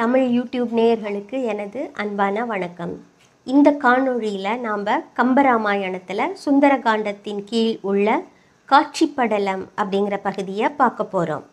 Tamil YouTube நேயர்களுக்கு எனது அன்பான வணக்கம் இந்த காணொளியில் நாம் கம்பராமாயணத்தில் சுந்தரகாண்டத்தின் கீழ் உள்ள காட்சிப்படலம் அப்படிங்கிற பகுதியை பார்க்க போகிறோம்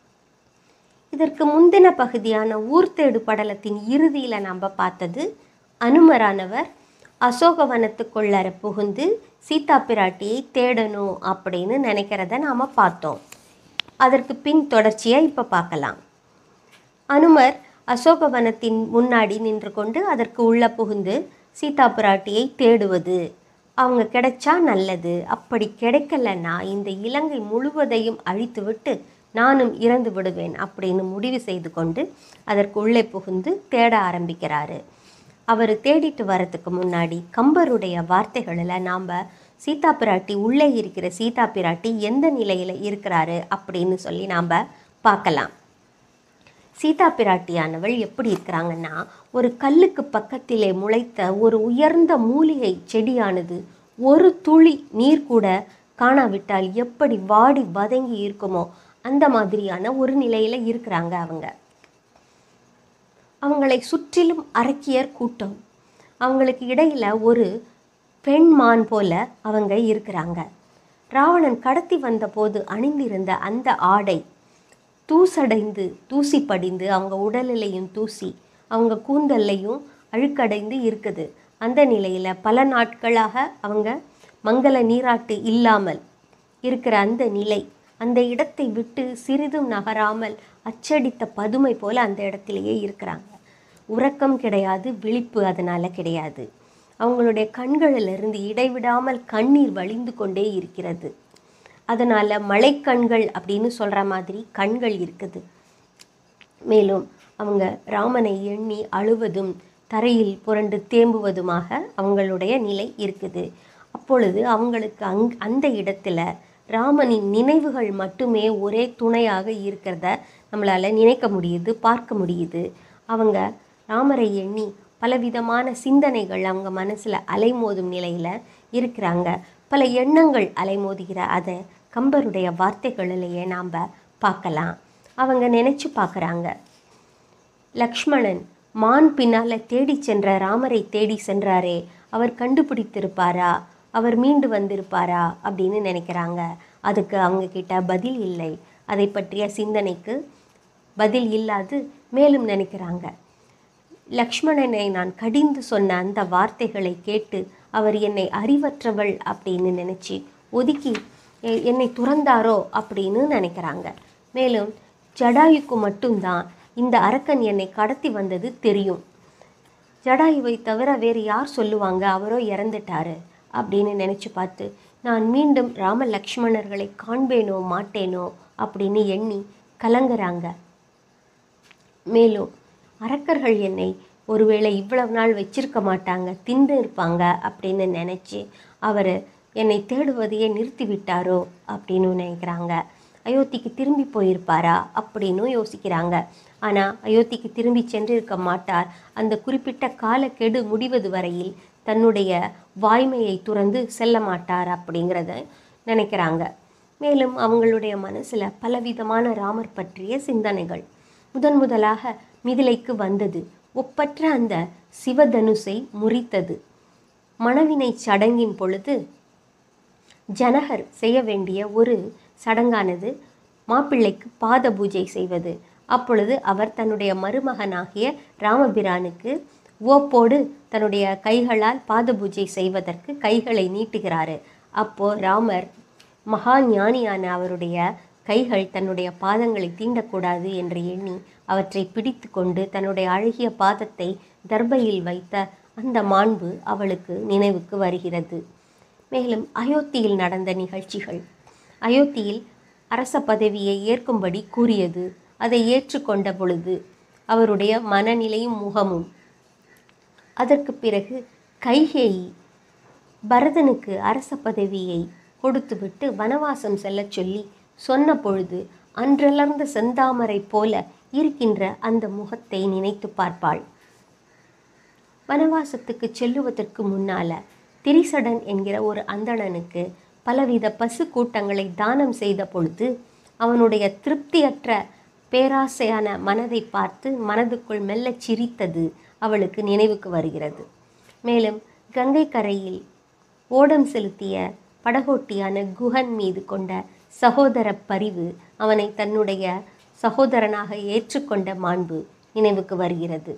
இதற்கு முந்தின பகுதியான ஊர்த்தேடு படலத்தின் இறுதியில் நாம் பார்த்தது அனுமரானவர் அசோகவனத்துக்குள்ளர புகுந்து சீதா பிராட்டியை தேடணும் அப்படின்னு நினைக்கிறத நாம் பார்த்தோம் அதற்கு பின் தொடர்ச்சியாக இப்போ பார்க்கலாம் அனுமர் அசோகவனத்தின் முன்னாடி நின்று கொண்டு அதற்கு உள்ள புகுந்து சீதா பிராட்டியை தேடுவது அவங்க கிடைச்சா நல்லது அப்படி கிடைக்கலன்னா இந்த இலங்கை முழுவதையும் அழித்துவிட்டு நானும் இறந்து விடுவேன் அப்படின்னு முடிவு செய்து கொண்டு அதற்கு உள்ளே புகுந்து தேட ஆரம்பிக்கிறாரு அவர் தேடிட்டு வரதுக்கு முன்னாடி கம்பருடைய வார்த்தைகளில் நாம் சீதா பிராட்டி உள்ளே இருக்கிற சீதா பிராட்டி எந்த நிலையில் இருக்கிறாரு அப்படின்னு சொல்லி நாம் பார்க்கலாம் சீதா பிராட்டியானவள் எப்படி இருக்கிறாங்கன்னா ஒரு கல்லுக்கு பக்கத்திலே முளைத்த ஒரு உயர்ந்த மூலிகை செடியானது ஒரு துளி நீர் கூட காணாவிட்டால் எப்படி வாடி வதங்கி இருக்குமோ அந்த மாதிரியான ஒரு நிலையில் இருக்கிறாங்க அவங்க அவங்களை சுற்றிலும் அரக்கியர் கூட்டம் அவங்களுக்கு இடையில் ஒரு பெண் மான் போல அவங்க இருக்கிறாங்க ராவணன் கடத்தி வந்தபோது அணிந்திருந்த அந்த ஆடை தூசடைந்து தூசி படிந்து அவங்க உடலிலையும் தூசி அவங்க கூந்தல்லையும் அழுக்கடைந்து இருக்குது அந்த நிலையில் பல நாட்களாக அவங்க மங்கள நீராட்டு இல்லாமல் இருக்கிற அந்த நிலை அந்த இடத்தை விட்டு சிறிதும் நகராமல் அச்சடித்த பதுமை போல அந்த இடத்திலேயே இருக்கிறாங்க உறக்கம் கிடையாது விழிப்பு அதனால் கிடையாது அவங்களுடைய கண்களிலிருந்து இடைவிடாமல் கண்ணீர் வழிந்து கொண்டே இருக்கிறது அதனால் மழைக்கண்கள் அப்படின்னு சொல்கிற மாதிரி கண்கள் இருக்குது மேலும் அவங்க ராமனை எண்ணி அழுவதும் தரையில் புரண்டு தேம்புவதுமாக அவங்களுடைய நிலை இருக்குது அப்பொழுது அவங்களுக்கு அங் அந்த இடத்துல ராமனின் நினைவுகள் மட்டுமே ஒரே துணையாக இருக்கிறத நம்மளால் நினைக்க முடியுது பார்க்க முடியுது அவங்க ராமரை எண்ணி பலவிதமான சிந்தனைகள் அவங்க மனசில் அலைமோதும் நிலையில் இருக்கிறாங்க பல எண்ணங்கள் அலைமோதுகிற அதை கம்பருடைய வார்த்தைகளிலேயே நாம் பார்க்கலாம் அவங்க நினச்சி பார்க்குறாங்க லக்ஷ்மணன் மான் பின்னால் தேடி சென்ற ராமரை தேடி சென்றாரே அவர் கண்டுபிடித்திருப்பாரா அவர் மீண்டு வந்திருப்பாரா அப்படின்னு நினைக்கிறாங்க அதுக்கு அவங்க கிட்ட பதில் இல்லை அதை பற்றிய சிந்தனைக்கு பதில் இல்லாது மேலும் நினைக்கிறாங்க லக்ஷ்மணனை நான் கடிந்து சொன்ன அந்த வார்த்தைகளை கேட்டு அவர் என்னை அறிவற்றவள் அப்படின்னு நினச்சி ஒதுக்கி எ- என்னை துறந்தாரோ அப்படின்னு நினைக்கிறாங்க மேலும் ஜடாயுக்கு மட்டும்தான் இந்த அரக்கன் என்னை கடத்தி வந்தது தெரியும் ஜடாயுவை தவிர வேறு யார் சொல்லுவாங்க அவரோ இறந்துட்டாரு அப்படின்னு நினச்சி பார்த்து நான் மீண்டும் ராம லக்ஷ்மணர்களை காண்பேனோ மாட்டேனோ அப்படின்னு எண்ணி கலங்குறாங்க மேலும் அரக்கர்கள் என்னை ஒருவேளை இவ்வளவு நாள் வச்சிருக்க மாட்டாங்க தின்று இருப்பாங்க அப்படின்னு நினச்சி அவர் என்னை தேடுவதையே நிறுத்தி விட்டாரோ அப்படின்னு நினைக்கிறாங்க அயோத்திக்கு திரும்பி போயிருப்பாரா அப்படின்னு யோசிக்கிறாங்க ஆனால் அயோத்திக்கு திரும்பி சென்றிருக்க மாட்டார் அந்த குறிப்பிட்ட காலக்கெடு முடிவது வரையில் தன்னுடைய வாய்மையை துறந்து செல்ல மாட்டார் அப்படிங்கிறத நினைக்கிறாங்க மேலும் அவங்களுடைய மனசில் பலவிதமான ராமர் பற்றிய சிந்தனைகள் முதன் முதலாக மிதிலைக்கு வந்தது ஒப்பற்ற அந்த சிவதனுசை முறித்தது மணவினை சடங்கின் பொழுது ஜனகர் செய்ய வேண்டிய ஒரு சடங்கானது மாப்பிள்ளைக்கு பாத பூஜை செய்வது அப்பொழுது அவர் தன்னுடைய மருமகனாகிய ராமபிரானுக்கு ஓப்போடு தன்னுடைய கைகளால் பாத பூஜை செய்வதற்கு கைகளை நீட்டுகிறாரு அப்போ ராமர் மகா ஞானியான அவருடைய கைகள் தன்னுடைய பாதங்களை தீண்டக்கூடாது என்று எண்ணி அவற்றை பிடித்து கொண்டு தன்னுடைய அழகிய பாதத்தை தர்பையில் வைத்த அந்த மாண்பு அவளுக்கு நினைவுக்கு வருகிறது மேலும் அயோத்தியில் நடந்த நிகழ்ச்சிகள் அயோத்தியில் அரச பதவியை ஏற்கும்படி கூறியது அதை ஏற்றுக்கொண்ட பொழுது அவருடைய மனநிலையும் முகமும் அதற்கு பிறகு கைகேயி பரதனுக்கு அரச பதவியை கொடுத்துவிட்டு வனவாசம் செல்லச் சொல்லி சொன்ன பொழுது அன்றலர்ந்த செந்தாமரை போல இருக்கின்ற அந்த முகத்தை நினைத்து பார்ப்பாள் வனவாசத்துக்கு செல்லுவதற்கு முன்னால திரிசடன் என்கிற ஒரு அந்தணனுக்கு பலவித பசு கூட்டங்களை தானம் செய்த பொழுது அவனுடைய திருப்தியற்ற பேராசையான மனதை பார்த்து மனதுக்குள் மெல்லச் சிரித்தது அவளுக்கு நினைவுக்கு வருகிறது மேலும் கங்கை கரையில் ஓடம் செலுத்திய படகோட்டியான குஹன் மீது கொண்ட சகோதர பரிவு அவனை தன்னுடைய சகோதரனாக ஏற்றுக்கொண்ட மாண்பு நினைவுக்கு வருகிறது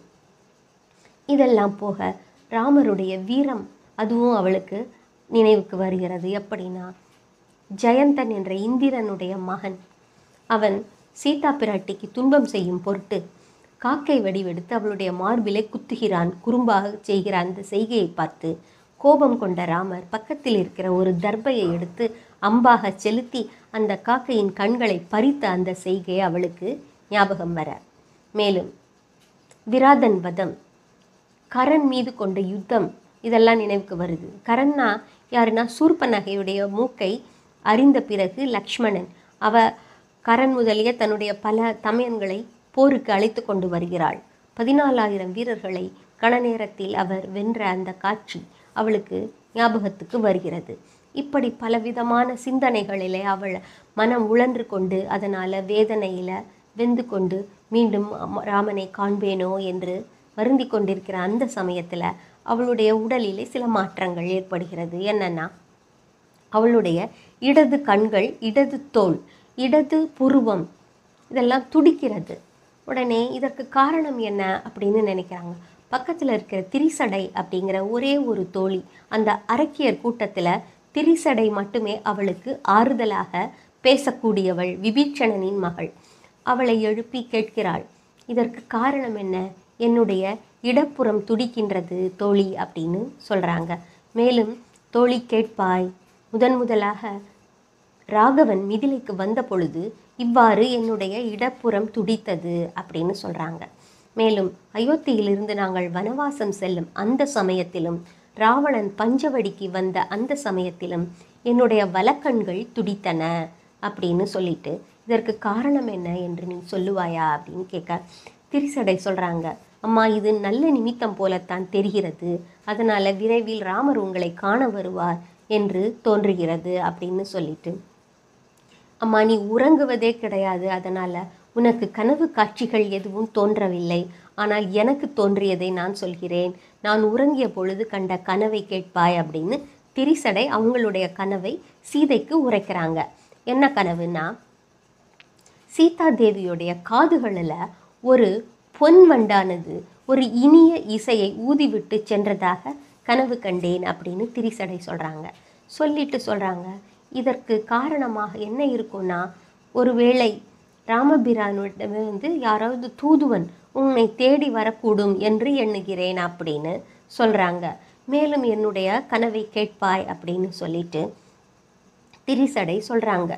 இதெல்லாம் போக ராமருடைய வீரம் அதுவும் அவளுக்கு நினைவுக்கு வருகிறது எப்படின்னா ஜெயந்தன் என்ற இந்திரனுடைய மகன் அவன் சீதா பிராட்டிக்கு துன்பம் செய்யும் பொருட்டு காக்கை வடிவெடுத்து அவளுடைய மார்பிலே குத்துகிறான் குறும்பாக செய்கிற அந்த செய்கையை பார்த்து கோபம் கொண்ட ராமர் பக்கத்தில் இருக்கிற ஒரு தர்பையை எடுத்து அம்பாக செலுத்தி அந்த காக்கையின் கண்களை பறித்த அந்த செய்கை அவளுக்கு ஞாபகம் வர மேலும் விராதன் வதம் கரண் மீது கொண்ட யுத்தம் இதெல்லாம் நினைவுக்கு வருது கரன்னா யாருன்னா சூர்பனகையுடைய மூக்கை அறிந்த பிறகு லக்ஷ்மணன் அவ கரண் முதலிய தன்னுடைய பல தமையன்களை போருக்கு அழைத்து கொண்டு வருகிறாள் பதினாலாயிரம் வீரர்களை கண நேரத்தில் அவர் வென்ற அந்த காட்சி அவளுக்கு ஞாபகத்துக்கு வருகிறது இப்படி பலவிதமான சிந்தனைகளிலே அவள் மனம் உழன்று கொண்டு அதனால் வேதனையில் வெந்து கொண்டு மீண்டும் அம்ம- ராமனை காண்பேனோ என்று வருந்தி கொண்டிருக்கிற அந்த சமயத்தில் அவளுடைய உடலிலே சில மாற்றங்கள் ஏற்படுகிறது என்னன்னா அவளுடைய இடது கண்கள் இடது தோல் இடது புருவம் இதெல்லாம் துடிக்கிறது உடனே இதற்கு காரணம் என்ன அப்படின்னு நினைக்கிறாங்க பக்கத்தில் இருக்கிற திரிசடை அப்படிங்கிற ஒரே ஒரு தோழி அந்த அரக்கியர் கூட்டத்தில் திரிசடை மட்டுமே அவளுக்கு ஆறுதலாக பேசக்கூடியவள் விபீட்சணனின் மகள் அவளை எழுப்பி கேட்கிறாள் இதற்கு காரணம் என்ன என்னுடைய இடப்புறம் துடிக்கின்றது தோழி அப்படின்னு சொல்கிறாங்க மேலும் தோழி கேட்பாய் முதன் முதலாக ராகவன் மிதிலைக்கு வந்த பொழுது இவ்வாறு என்னுடைய இடப்புறம் துடித்தது அப்படின்னு சொல்கிறாங்க மேலும் அயோத்தியிலிருந்து நாங்கள் வனவாசம் செல்லும் அந்த சமயத்திலும் ராவணன் பஞ்சவடிக்கு வந்த அந்த சமயத்திலும் என்னுடைய வலக்கண்கள் துடித்தன அப்படின்னு சொல்லிட்டு இதற்கு காரணம் என்ன என்று நீ சொல்லுவாயா அப்படின்னு கேட்க திரிசடை சொல்கிறாங்க அம்மா இது நல்ல நிமித்தம் போலத்தான் தெரிகிறது அதனால் விரைவில் ராமர் உங்களை காண வருவார் என்று தோன்றுகிறது அப்படின்னு சொல்லிட்டு அம்மா நீ உறங்குவதே கிடையாது அதனால் உனக்கு கனவு காட்சிகள் எதுவும் தோன்றவில்லை ஆனால் எனக்கு தோன்றியதை நான் சொல்கிறேன் நான் உறங்கிய பொழுது கண்ட கனவை கேட்பாய் அப்படின்னு திரிசடை அவங்களுடைய கனவை சீதைக்கு உரைக்கிறாங்க என்ன கனவுன்னா சீதா தேவியுடைய காதுகளில் ஒரு பொன் வண்டானது ஒரு இனிய இசையை ஊதிவிட்டு சென்றதாக கனவு கண்டேன் அப்படின்னு திரிசடை சொல்கிறாங்க சொல்லிட்டு சொல்கிறாங்க இதற்கு காரணமாக என்ன இருக்கும்னா ஒருவேளை ராமபிரானிடம் வந்து யாராவது தூதுவன் உன்னை தேடி வரக்கூடும் என்று எண்ணுகிறேன் அப்படின்னு சொல்கிறாங்க மேலும் என்னுடைய கனவை கேட்பாய் அப்படின்னு சொல்லிட்டு திரிசடை சொல்கிறாங்க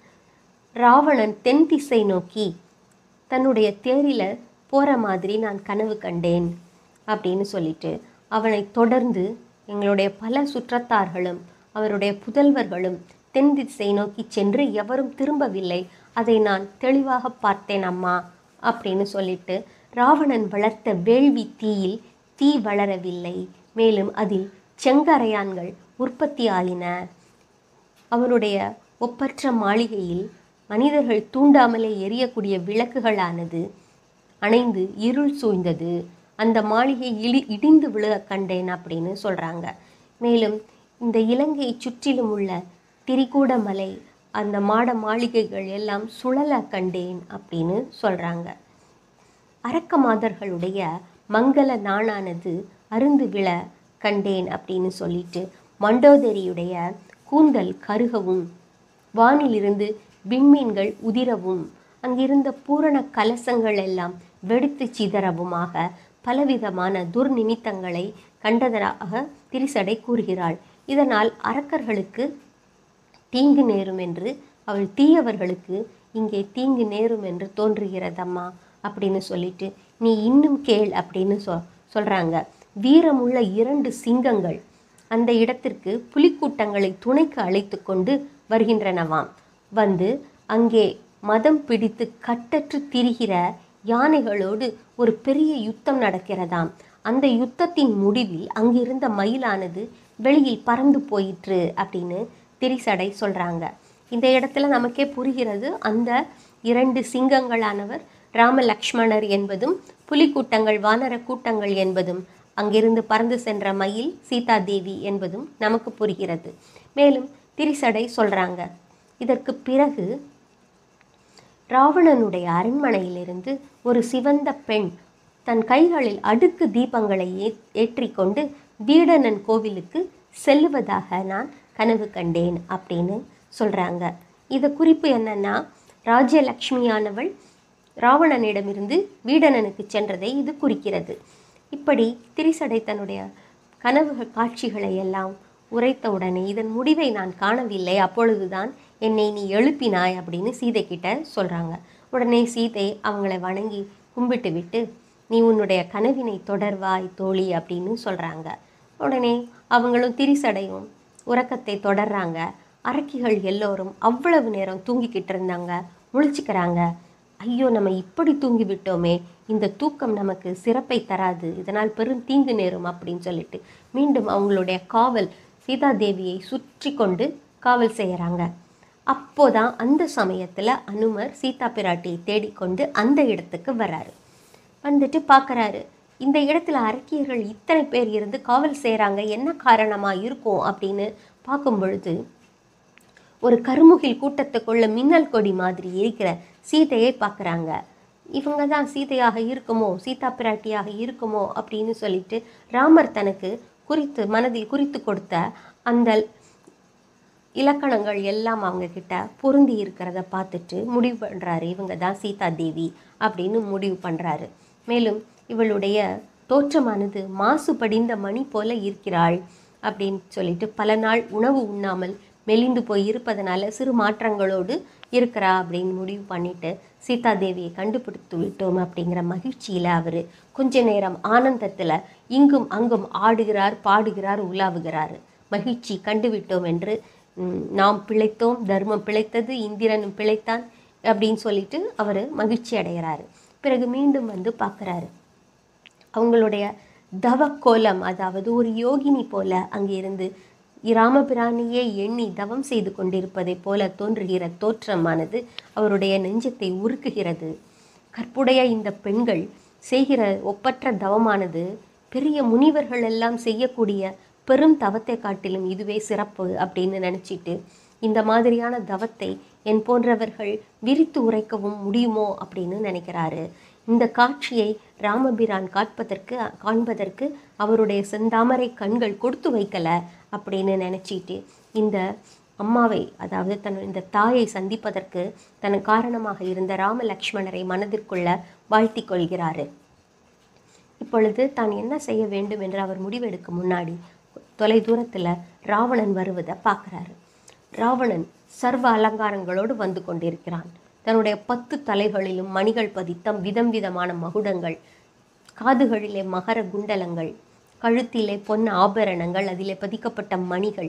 ராவணன் தென் திசை நோக்கி தன்னுடைய தேரில் போகிற மாதிரி நான் கனவு கண்டேன் அப்படின்னு சொல்லிட்டு அவனை தொடர்ந்து எங்களுடைய பல சுற்றத்தார்களும் அவருடைய புதல்வர்களும் தென் திசை நோக்கி சென்று எவரும் திரும்பவில்லை அதை நான் தெளிவாக பார்த்தேன் அம்மா அப்படின்னு சொல்லிட்டு ராவணன் வளர்த்த வேள்வி தீயில் தீ வளரவில்லை மேலும் அதில் செங்கரையான்கள் உற்பத்தி ஆயின அவனுடைய ஒப்பற்ற மாளிகையில் மனிதர்கள் தூண்டாமலே எரியக்கூடிய விளக்குகளானது அணைந்து இருள் சூழ்ந்தது அந்த மாளிகை இடி இடிந்து விழ கண்டேன் அப்படின்னு சொல்கிறாங்க மேலும் இந்த இலங்கையை சுற்றிலும் உள்ள திரிகூட மலை அந்த மாட மாளிகைகள் எல்லாம் சுழல கண்டேன் அப்படின்னு சொல்கிறாங்க அரக்க மாதர்களுடைய மங்கள நாணானது அருந்து விழ கண்டேன் அப்படின்னு சொல்லிட்டு மண்டோதரியுடைய கூந்தல் கருகவும் வானிலிருந்து விண்மீன்கள் உதிரவும் அங்கிருந்த பூரண கலசங்கள் எல்லாம் வெடித்து சிதறவுமாக பலவிதமான துர்நிமித்தங்களை கண்டதாக திரிசடை கூறுகிறாள் இதனால் அரக்கர்களுக்கு தீங்கு நேரும் என்று அவள் தீயவர்களுக்கு இங்கே தீங்கு நேரும் என்று தோன்றுகிறதம்மா அப்படின்னு சொல்லிட்டு நீ இன்னும் கேள் அப்படின்னு சொ சொல்கிறாங்க வீரமுள்ள இரண்டு சிங்கங்கள் அந்த இடத்திற்கு புலிக்கூட்டங்களை துணைக்கு அழைத்து கொண்டு வருகின்றனவாம் வந்து அங்கே மதம் பிடித்து கட்டற்று திரிகிற யானைகளோடு ஒரு பெரிய யுத்தம் நடக்கிறதாம் அந்த யுத்தத்தின் முடிவில் அங்கிருந்த மயிலானது வெளியில் பறந்து போயிற்று அப்படின்னு திரிசடை சொல்கிறாங்க இந்த இடத்துல நமக்கே புரிகிறது அந்த இரண்டு சிங்கங்களானவர் ராம லக்ஷ்மணர் என்பதும் புலிக்கூட்டங்கள் வானர கூட்டங்கள் என்பதும் அங்கிருந்து பறந்து சென்ற மயில் சீதா தேவி என்பதும் நமக்கு புரிகிறது மேலும் திரிசடை சொல்றாங்க இதற்கு பிறகு ராவணனுடைய அரண்மனையிலிருந்து ஒரு சிவந்த பெண் தன் கைகளில் அடுக்கு தீபங்களை ஏ ஏற்றிக்கொண்டு வீடணன் கோவிலுக்கு செல்லுவதாக நான் கனவு கண்டேன் அப்படின்னு சொல்கிறாங்க இது குறிப்பு என்னன்னா ராஜ்யலக்ஷ்மியானவள் ராவணனிடமிருந்து வீடணனுக்கு சென்றதை இது குறிக்கிறது இப்படி திரிசடை தன்னுடைய கனவு காட்சிகளை எல்லாம் உரைத்தவுடனே இதன் முடிவை நான் காணவில்லை அப்பொழுதுதான் என்னை நீ எழுப்பினாய் அப்படின்னு சீதை கிட்ட சொல்கிறாங்க உடனே சீதை அவங்களை வணங்கி கும்பிட்டு விட்டு நீ உன்னுடைய கனவினை தொடர்வாய் தோழி அப்படின்னு சொல்கிறாங்க உடனே அவங்களும் திரிசடையும் உறக்கத்தை தொடர்றாங்க அரக்கிகள் எல்லோரும் அவ்வளவு நேரம் தூங்கிக்கிட்டு இருந்தாங்க முழிச்சுக்கிறாங்க ஐயோ நம்ம இப்படி தூங்கி விட்டோமே இந்த தூக்கம் நமக்கு சிறப்பை தராது இதனால் பெரும் தீங்கு நேரும் அப்படின்னு சொல்லிட்டு மீண்டும் அவங்களுடைய காவல் சீதாதேவியை சுற்றி கொண்டு காவல் செய்கிறாங்க அப்போதான் அந்த சமயத்தில் அனுமர் சீதா பிராட்டியை தேடிக்கொண்டு அந்த இடத்துக்கு வராரு வந்துட்டு பார்க்குறாரு இந்த இடத்துல அரக்கியர்கள் இத்தனை பேர் இருந்து காவல் செய்கிறாங்க என்ன காரணமாக இருக்கும் அப்படின்னு பார்க்கும் பொழுது ஒரு கருமுகில் கூட்டத்துக்குள்ள மின்னல் கொடி மாதிரி இருக்கிற சீதையை பார்க்குறாங்க இவங்க தான் சீதையாக இருக்குமோ சீதா பிராட்டியாக இருக்குமோ அப்படின்னு சொல்லிட்டு ராமர் தனக்கு குறித்து மனதில் குறித்து கொடுத்த அந்த இலக்கணங்கள் எல்லாம் அவங்க கிட்ட பொருந்தி இருக்கிறத பார்த்துட்டு முடிவு பண்ணுறாரு இவங்க தான் சீதா தேவி அப்படின்னு முடிவு பண்ணுறாரு மேலும் இவளுடைய தோற்றமானது மாசு படிந்த மணி போல இருக்கிறாள் அப்படின்னு சொல்லிட்டு பல நாள் உணவு உண்ணாமல் மெலிந்து போய் இருப்பதனால சிறு மாற்றங்களோடு இருக்கிறா அப்படின்னு முடிவு பண்ணிட்டு சீதா தேவியை கண்டுபிடித்து விட்டோம் அப்படிங்கிற மகிழ்ச்சியில் அவர் கொஞ்ச நேரம் ஆனந்தத்தில் இங்கும் அங்கும் ஆடுகிறார் பாடுகிறார் உலாவுகிறார் மகிழ்ச்சி கண்டுவிட்டோம் என்று ம், நாம் பிழைத்தோம் தர்மம் பிழைத்தது இந்திரனும் பிழைத்தான் அப்படின்னு சொல்லிட்டு அவர் மகிழ்ச்சி அடைகிறாரு பிறகு மீண்டும் வந்து பார்க்குறாரு அவங்களுடைய தவக்கோலம் அதாவது ஒரு யோகினி போல அங்கே இருந்து ராமபிரானியே எண்ணி தவம் செய்து கொண்டிருப்பதைப் போல தோன்றுகிற தோற்றமானது அவருடைய நெஞ்சத்தை உருக்குகிறது கற்புடைய இந்த பெண்கள் செய்கிற ஒப்பற்ற தவமானது பெரிய முனிவர்கள் எல்லாம் செய்யக்கூடிய பெரும் தவத்தை காட்டிலும் இதுவே சிறப்பு அப்படின்னு நினச்சிட்டு இந்த மாதிரியான தவத்தை என் போன்றவர்கள் விரித்து உரைக்கவும் முடியுமோ அப்படின்னு நினைக்கிறாரு இந்த காட்சியை ராமபிரான் காட்பதற்கு காண்பதற்கு அவருடைய செந்தாமரை கண்கள் கொடுத்து வைக்கல அப்படின்னு நினச்சிட்டு இந்த அம்மாவை அதாவது தன் இந்த தாயை சந்திப்பதற்கு தன் காரணமாக இருந்த ராம லக்ஷ்மணரை மனதிற்குள்ள வாழ்த்திக் கொள்கிறாரு இப்பொழுது தான் என்ன செய்ய வேண்டும் என்று அவர் முடிவெடுக்கும் முன்னாடி தொலை தூரத்தில் ராவணன் வருவதை பார்க்குறாரு ராவணன் சர்வ அலங்காரங்களோடு வந்து கொண்டிருக்கிறான் தன்னுடைய பத்து தலைகளிலும் மணிகள் பதித்த விதம் விதமான மகுடங்கள் காதுகளிலே மகர குண்டலங்கள் கழுத்திலே பொன் ஆபரணங்கள் அதிலே பதிக்கப்பட்ட மணிகள்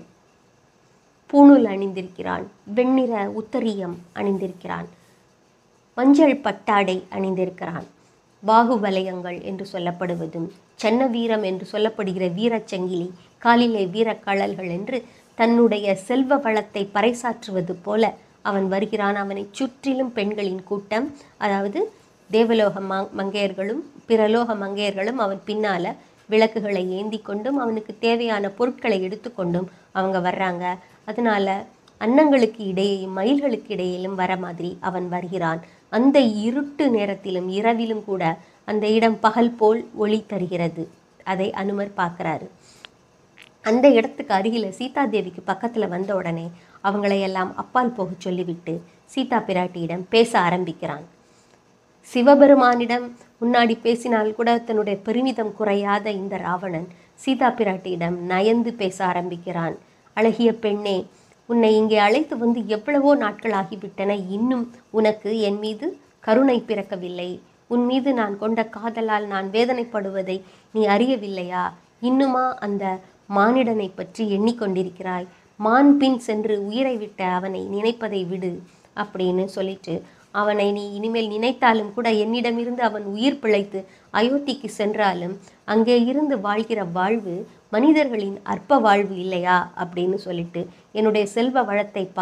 பூணூல் அணிந்திருக்கிறான் வெண்ணிற உத்தரியம் அணிந்திருக்கிறான் மஞ்சள் பட்டாடை அணிந்திருக்கிறான் பாகுவலயங்கள் என்று சொல்லப்படுவதும் சென்ன வீரம் என்று சொல்லப்படுகிற வீரச்சங்கிலி காலிலே வீரக்கழல்கள் என்று தன்னுடைய செல்வ வளத்தை பறைசாற்றுவது போல அவன் வருகிறான் அவனை சுற்றிலும் பெண்களின் கூட்டம் அதாவது தேவலோக மங் மங்கையர்களும் பிரலோக மங்கையர்களும் அவன் பின்னால விளக்குகளை ஏந்தி கொண்டும் அவனுக்கு தேவையான பொருட்களை எடுத்துக்கொண்டும் அவங்க வர்றாங்க அதனால அன்னங்களுக்கு இடையேயும் மயில்களுக்கு இடையிலும் வர மாதிரி அவன் வருகிறான் அந்த இருட்டு நேரத்திலும் இரவிலும் கூட அந்த இடம் பகல் போல் ஒளி தருகிறது அதை அனுமர் பார்க்குறாரு அந்த இடத்துக்கு அருகில் சீதாதேவிக்கு பக்கத்தில் வந்த உடனே அவங்களையெல்லாம் அப்பால் போக சொல்லிவிட்டு சீதா பிராட்டியிடம் பேச ஆரம்பிக்கிறான் சிவபெருமானிடம் முன்னாடி பேசினால் கூட தன்னுடைய பெருமிதம் குறையாத இந்த ராவணன் சீதா பிராட்டியிடம் நயந்து பேச ஆரம்பிக்கிறான் அழகிய பெண்ணே உன்னை இங்கே அழைத்து வந்து எவ்வளவோ நாட்கள் ஆகிவிட்டன இன்னும் உனக்கு என் மீது கருணை பிறக்கவில்லை உன் மீது நான் கொண்ட காதலால் நான் வேதனைப்படுவதை நீ அறியவில்லையா இன்னுமா அந்த மானிடனை பற்றி எண்ணிக்கொண்டிருக்கிறாய் மான் பின் சென்று உயிரை விட்ட அவனை நினைப்பதை விடு அப்படின்னு சொல்லிட்டு அவனை நீ இனிமேல் நினைத்தாலும் கூட என்னிடமிருந்து அவன் உயிர் பிழைத்து அயோத்திக்கு சென்றாலும் அங்கே இருந்து வாழ்கிற வாழ்வு மனிதர்களின் அற்ப வாழ்வு இல்லையா அப்படின்னு சொல்லிட்டு என்னுடைய செல்வ வளத்தை பார்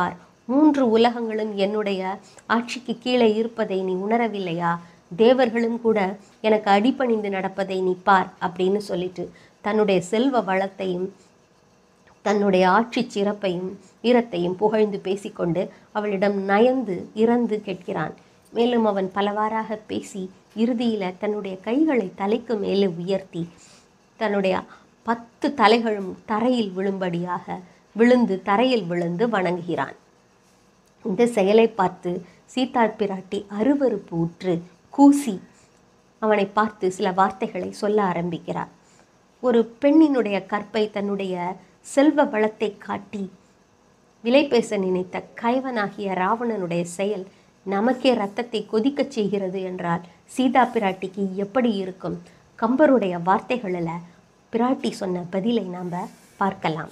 மூன்று உலகங்களும் என்னுடைய ஆட்சிக்கு கீழே இருப்பதை நீ உணரவில்லையா தேவர்களும் கூட எனக்கு அடிபணிந்து நடப்பதை நீ பார் அப்படின்னு சொல்லிட்டு தன்னுடைய செல்வ வளத்தையும் தன்னுடைய ஆட்சி சிறப்பையும் வீரத்தையும் புகழ்ந்து பேசிக்கொண்டு அவளிடம் நயந்து இறந்து கேட்கிறான் மேலும் அவன் பலவாறாக பேசி இறுதியில் தன்னுடைய கைகளை தலைக்கு மேலே உயர்த்தி தன்னுடைய பத்து தலைகளும் தரையில் விழும்படியாக விழுந்து தரையில் விழுந்து வணங்குகிறான் இந்த செயலை பார்த்து சீதா பிராட்டி அருவருப்பு உற்று கூசி அவனை பார்த்து சில வார்த்தைகளை சொல்ல ஆரம்பிக்கிறார் ஒரு பெண்ணினுடைய கற்பை தன்னுடைய செல்வ வளத்தை காட்டி விலை பேச நினைத்த கைவனாகிய ராவணனுடைய செயல் நமக்கே ரத்தத்தை கொதிக்கச் செய்கிறது என்றால் சீதா பிராட்டிக்கு எப்படி இருக்கும் கம்பருடைய வார்த்தைகளில் பிராட்டி சொன்ன பதிலை நாம் பார்க்கலாம்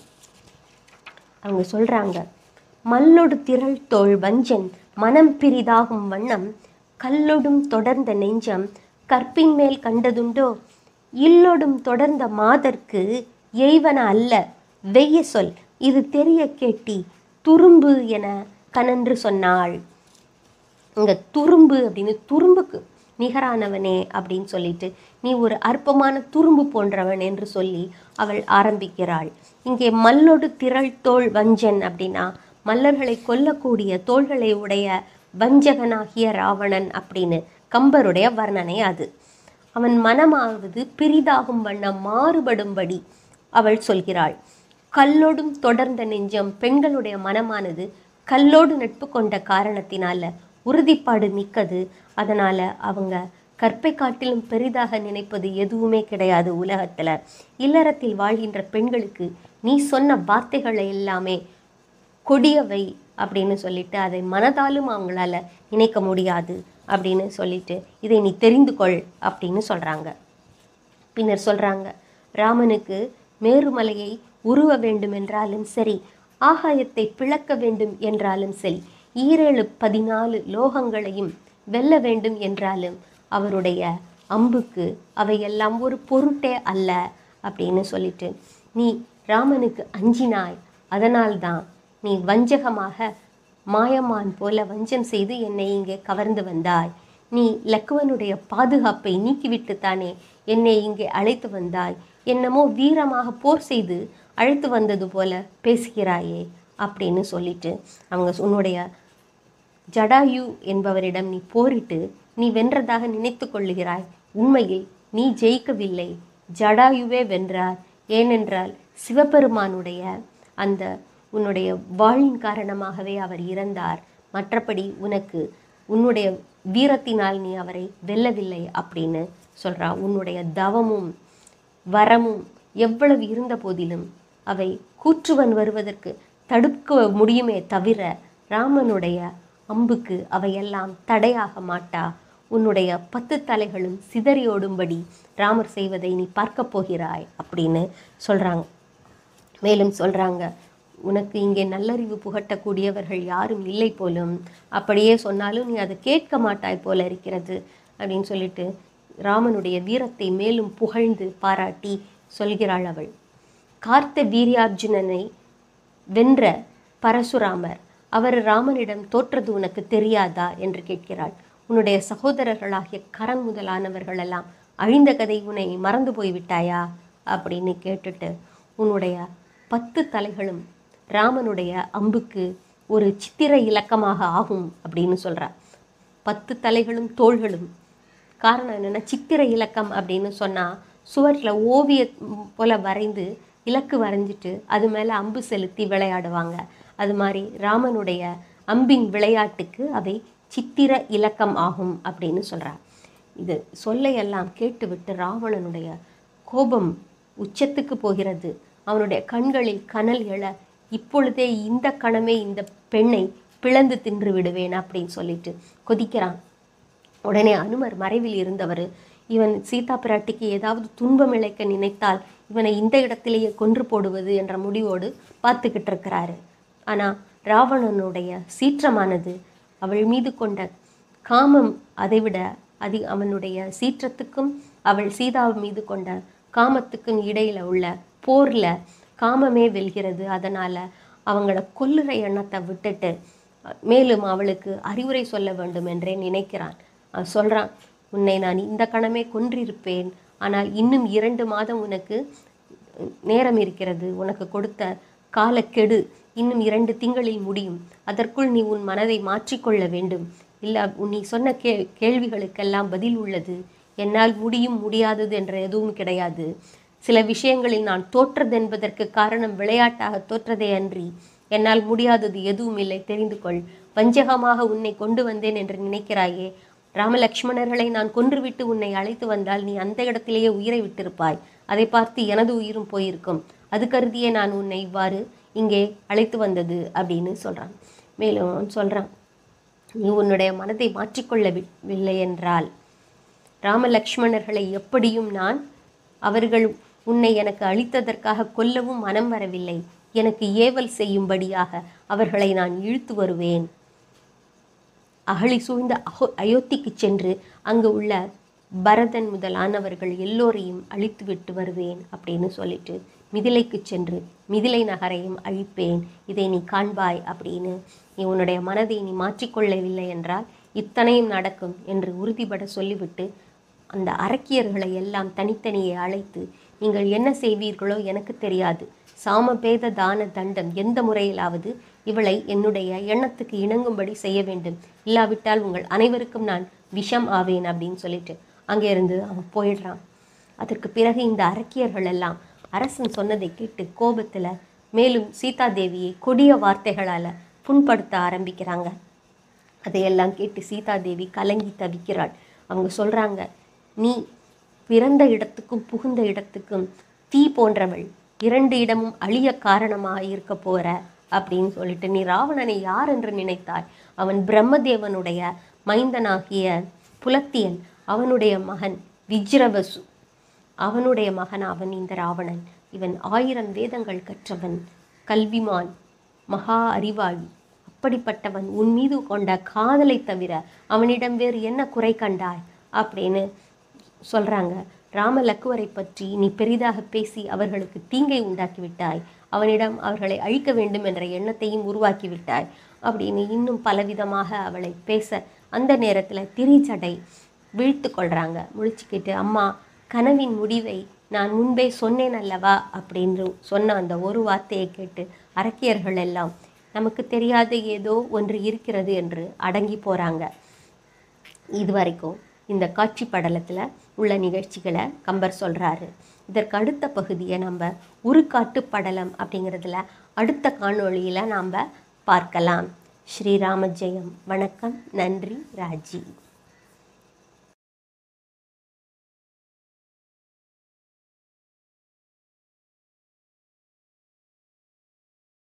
அவங்க சொல்கிறாங்க மல்லொடு திரள் தோள் வஞ்சன் மனம் பிரிதாகும் வண்ணம் கல்லொடும் தொடர்ந்த நெஞ்சம் கற்பின் மேல் கண்டதுண்டோ இல்லொடும் தொடர்ந்த மாதர்க்கு எய்வன அல்ல வெய்ய சொல் இது தெரிய கேட்டி துரும்பு என கனன்று சொன்னாள் இங்கே துரும்பு அப்படின்னு துரும்புக்கு நிகரானவனே அப்படின்னு சொல்லிட்டு நீ ஒரு அற்பமான துரும்பு போன்றவன் என்று சொல்லி அவள் ஆரம்பிக்கிறாள் இங்கே மல்லொடு திரள் தோள் வஞ்சன் அப்படின்னா மல்லர்களை கொல்லக்கூடிய தோள்களை உடைய வஞ்சகனாகிய ராவணன் அப்படின்னு கம்பருடைய வர்ணனை அது அவன் மனமாவது பிரிதாகும் வண்ணம் மாறுபடும்படி அவள் சொல்கிறாள் கல்லோடும் தொடர்ந்த நெஞ்சம் பெண்களுடைய மனமானது கல்லோடு நட்பு கொண்ட காரணத்தினால உறுதிப்பாடு மிக்கது அதனால அவங்க கற்பை காட்டிலும் பெரிதாக நினைப்பது எதுவுமே கிடையாது உலகத்துல இல்லறத்தில் வாழ்கின்ற பெண்களுக்கு நீ சொன்ன வார்த்தைகளை எல்லாமே கொடியவை அப்படின்னு சொல்லிட்டு அதை மனதாலும் அவங்களால நினைக்க முடியாது அப்படின்னு சொல்லிட்டு இதை நீ தெரிந்து கொள் அப்படின்னு சொல்றாங்க பின்னர் சொல்றாங்க ராமனுக்கு மேருமலையை உருவ வேண்டும் என்றாலும் சரி ஆகாயத்தை பிளக்க வேண்டும் என்றாலும் சரி ஈரேழு பதினாலு லோகங்களையும் வெல்ல வேண்டும் என்றாலும் அவருடைய அம்புக்கு அவையெல்லாம் ஒரு பொருட்டே அல்ல அப்படின்னு சொல்லிட்டு நீ ராமனுக்கு அஞ்சினாய் அதனால்தான் நீ வஞ்சகமாக மாயமான் போல வஞ்சம் செய்து என்னை இங்கே கவர்ந்து வந்தாய் நீ லக்குவனுடைய பாதுகாப்பை நீக்கிவிட்டு தானே என்னை இங்கே அழைத்து வந்தாய் என்னமோ வீரமாக போர் செய்து அழைத்து வந்தது போல பேசுகிறாயே அப்படின்னு சொல்லிட்டு அவங்க உன்னுடைய ஜடாயு என்பவரிடம் நீ போரிட்டு நீ வென்றதாக நினைத்து கொள்ளுகிறாய் உண்மையில் நீ ஜெயிக்கவில்லை ஜடாயுவே வென்றார் ஏனென்றால் சிவபெருமானுடைய அந்த உன்னுடைய வாழின் காரணமாகவே அவர் இறந்தார் மற்றபடி உனக்கு உன்னுடைய வீரத்தினால் நீ அவரை வெல்லவில்லை அப்படின்னு சொல்றா உன்னுடைய தவமும் வரமும் எவ்வளவு இருந்த போதிலும் அவை கூற்றுவன் வருவதற்கு தடுக்க முடியுமே தவிர ராமனுடைய அம்புக்கு அவையெல்லாம் தடையாக மாட்டா உன்னுடைய பத்து தலைகளும் சிதறியோடும்படி ராமர் செய்வதை நீ பார்க்க போகிறாய் அப்படின்னு சொல்றாங்க மேலும் சொல்றாங்க உனக்கு இங்கே நல்லறிவு புகட்டக்கூடியவர்கள் யாரும் இல்லை போலும் அப்படியே சொன்னாலும் நீ அதை கேட்க மாட்டாய் போல இருக்கிறது அப்படின்னு சொல்லிட்டு ராமனுடைய வீரத்தை மேலும் புகழ்ந்து பாராட்டி சொல்கிறாள் அவள் கார்த்த வீரியார்ஜுனனை வென்ற பரசுராமர் அவர் ராமனிடம் தோற்றது உனக்கு தெரியாதா என்று கேட்கிறாள் உன்னுடைய சகோதரர்களாகிய கரன் முதலானவர்களெல்லாம் அழிந்த கதை உன்னை மறந்து போய்விட்டாயா அப்படின்னு கேட்டுட்டு உன்னுடைய பத்து தலைகளும் ராமனுடைய அம்புக்கு ஒரு சித்திர இலக்கமாக ஆகும் அப்படின்னு சொல்றா பத்து தலைகளும் தோள்களும் காரணம் என்னென்னா சித்திர இலக்கம் அப்படின்னு சொன்னால் சுவரில் ஓவிய போல வரைந்து இலக்கு வரைஞ்சிட்டு அது மேலே அம்பு செலுத்தி விளையாடுவாங்க அது மாதிரி ராமனுடைய அம்பின் விளையாட்டுக்கு அவை சித்திர இலக்கம் ஆகும் அப்படின்னு சொல்றா இது சொல்லையெல்லாம் கேட்டுவிட்டு ராவணனுடைய கோபம் உச்சத்துக்கு போகிறது அவனுடைய கண்களில் கனல் எழ இப்பொழுதே இந்த கணமே இந்த பெண்ணை பிளந்து தின்று விடுவேன் அப்படின்னு சொல்லிட்டு கொதிக்கிறான் உடனே அனுமர் மறைவில் இருந்தவர் இவன் சீதா பிராட்டிக்கு ஏதாவது துன்பம் இழைக்க நினைத்தால் இவனை இந்த இடத்திலேயே கொன்று போடுவது என்ற முடிவோடு பார்த்துக்கிட்டு இருக்கிறாரு ஆனால் ராவணனுடைய சீற்றமானது அவள் மீது கொண்ட காமம் அதைவிட அதி அவனுடைய சீற்றத்துக்கும் அவள் சீதா மீது கொண்ட காமத்துக்கும் இடையில உள்ள போர்ல காமமே வெல்கிறது அதனால அவங்கள கொல்லுற எண்ணத்தை விட்டுட்டு மேலும் அவளுக்கு அறிவுரை சொல்ல வேண்டும் என்றே நினைக்கிறான் அவன் சொல்கிறான் உன்னை நான் இந்த கணமே கொன்றிருப்பேன் ஆனால் இன்னும் இரண்டு மாதம் உனக்கு நேரம் இருக்கிறது உனக்கு கொடுத்த காலக்கெடு இன்னும் இரண்டு திங்களில் முடியும் அதற்குள் நீ உன் மனதை மாற்றிக்கொள்ள வேண்டும் இல்லை நீ சொன்ன கே கேள்விகளுக்கெல்லாம் பதில் உள்ளது என்னால் முடியும் முடியாதது என்ற எதுவும் கிடையாது சில விஷயங்களில் நான் தோற்றது என்பதற்கு காரணம் விளையாட்டாக தோற்றதே அன்றி என்னால் முடியாதது எதுவும் இல்லை தெரிந்து கொள் வஞ்சகமாக உன்னை கொண்டு வந்தேன் என்று நினைக்கிறாயே ராமலக்ஷ்மணர்களை நான் கொன்றுவிட்டு உன்னை அழைத்து வந்தால் நீ அந்த இடத்திலேயே உயிரை விட்டிருப்பாய் அதை பார்த்து எனது உயிரும் போயிருக்கும் அது கருதியே நான் உன்னை இவ்வாறு இங்கே அழைத்து வந்தது அப்படின்னு சொல்கிறான் மேலும் அவன் சொல்கிறான் நீ உன்னுடைய மனதை மாற்றிக்கொள்ளவில்லை என்றால் ராமலக்ஷ்மணர்களை எப்படியும் நான் அவர்கள் உன்னை எனக்கு அளித்ததற்காக கொல்லவும் மனம் வரவில்லை எனக்கு ஏவல் செய்யும்படியாக அவர்களை நான் இழுத்து வருவேன் அகழி சூழ்ந்த அஹோ அயோத்திக்கு சென்று அங்கு உள்ள பரதன் முதலானவர்கள் எல்லோரையும் அழித்து விட்டு வருவேன் அப்படின்னு சொல்லிட்டு மிதிலைக்கு சென்று மிதிலை நகரையும் அழிப்பேன் இதை நீ காண்பாய் அப்படின்னு நீ உன்னுடைய மனதை நீ மாற்றிக்கொள்ளவில்லை என்றால் இத்தனையும் நடக்கும் என்று உறுதிபட சொல்லிவிட்டு அந்த அரக்கியர்களை எல்லாம் தனித்தனியே அழைத்து நீங்கள் என்ன செய்வீர்களோ எனக்கு தெரியாது சாமபேத தான தண்டம் எந்த முறையிலாவது இவளை என்னுடைய எண்ணத்துக்கு இணங்கும்படி செய்ய வேண்டும் இல்லாவிட்டால் உங்கள் அனைவருக்கும் நான் விஷம் ஆவேன் அப்படின்னு சொல்லிட்டு அங்கே இருந்து அவன் போயிடுறான் அதற்கு பிறகு இந்த அரக்கியர்கள் எல்லாம் அரசன் சொன்னதை கேட்டு கோபத்தில் மேலும் சீதாதேவியை கொடிய வார்த்தைகளால் புண்படுத்த ஆரம்பிக்கிறாங்க அதையெல்லாம் கேட்டு சீதாதேவி கலங்கி தவிக்கிறாள் அவங்க சொல்கிறாங்க நீ பிறந்த இடத்துக்கும் புகுந்த இடத்துக்கும் தீ போன்றவள் இரண்டு இடமும் அழிய காரணமாக இருக்க போற அப்படின்னு சொல்லிட்டு நீ ராவணனை யார் என்று நினைத்தாய் அவன் பிரம்மதேவனுடைய மைந்தனாகிய புலத்தியன் அவனுடைய மகன் விஜ்ரவசு அவனுடைய மகன் அவன் இந்த ராவணன் இவன் ஆயிரம் வேதங்கள் கற்றவன் கல்விமான் மகா அறிவாளி அப்படிப்பட்டவன் உன் மீது கொண்ட காதலை தவிர அவனிடம் வேறு என்ன குறை கண்டாய் அப்படின்னு சொல்கிறாங்க ராமலக்குவரை பற்றி நீ பெரிதாக பேசி அவர்களுக்கு தீங்கை உண்டாக்கி விட்டாய் அவனிடம் அவர்களை அழிக்க வேண்டும் என்ற எண்ணத்தையும் உருவாக்கி விட்டாய் அப்படின்னு இன்னும் பலவிதமாக அவளை பேச அந்த நேரத்தில் திரிச்சடை வீழ்த்து கொள்கிறாங்க முழிச்சுக்கிட்டு அம்மா கனவின் முடிவை நான் முன்பே சொன்னேன் அல்லவா அப்படின்னு சொன்ன அந்த ஒரு வார்த்தையை கேட்டு அரக்கியர்கள் எல்லாம் நமக்கு தெரியாத ஏதோ ஒன்று இருக்கிறது என்று அடங்கி போகிறாங்க இது வரைக்கும் இந்த காட்சி படலத்தில் உள்ள நிகழ்ச்சிகளை கம்பர் சொல்கிறாரு இதற்கு அடுத்த பகுதியை நம்ம உருக்காட்டு படலம் அப்படிங்கிறதுல அடுத்த காணொளியில் நாம் பார்க்கலாம் ஸ்ரீராம ஜெயம் வணக்கம் நன்றி ராஜி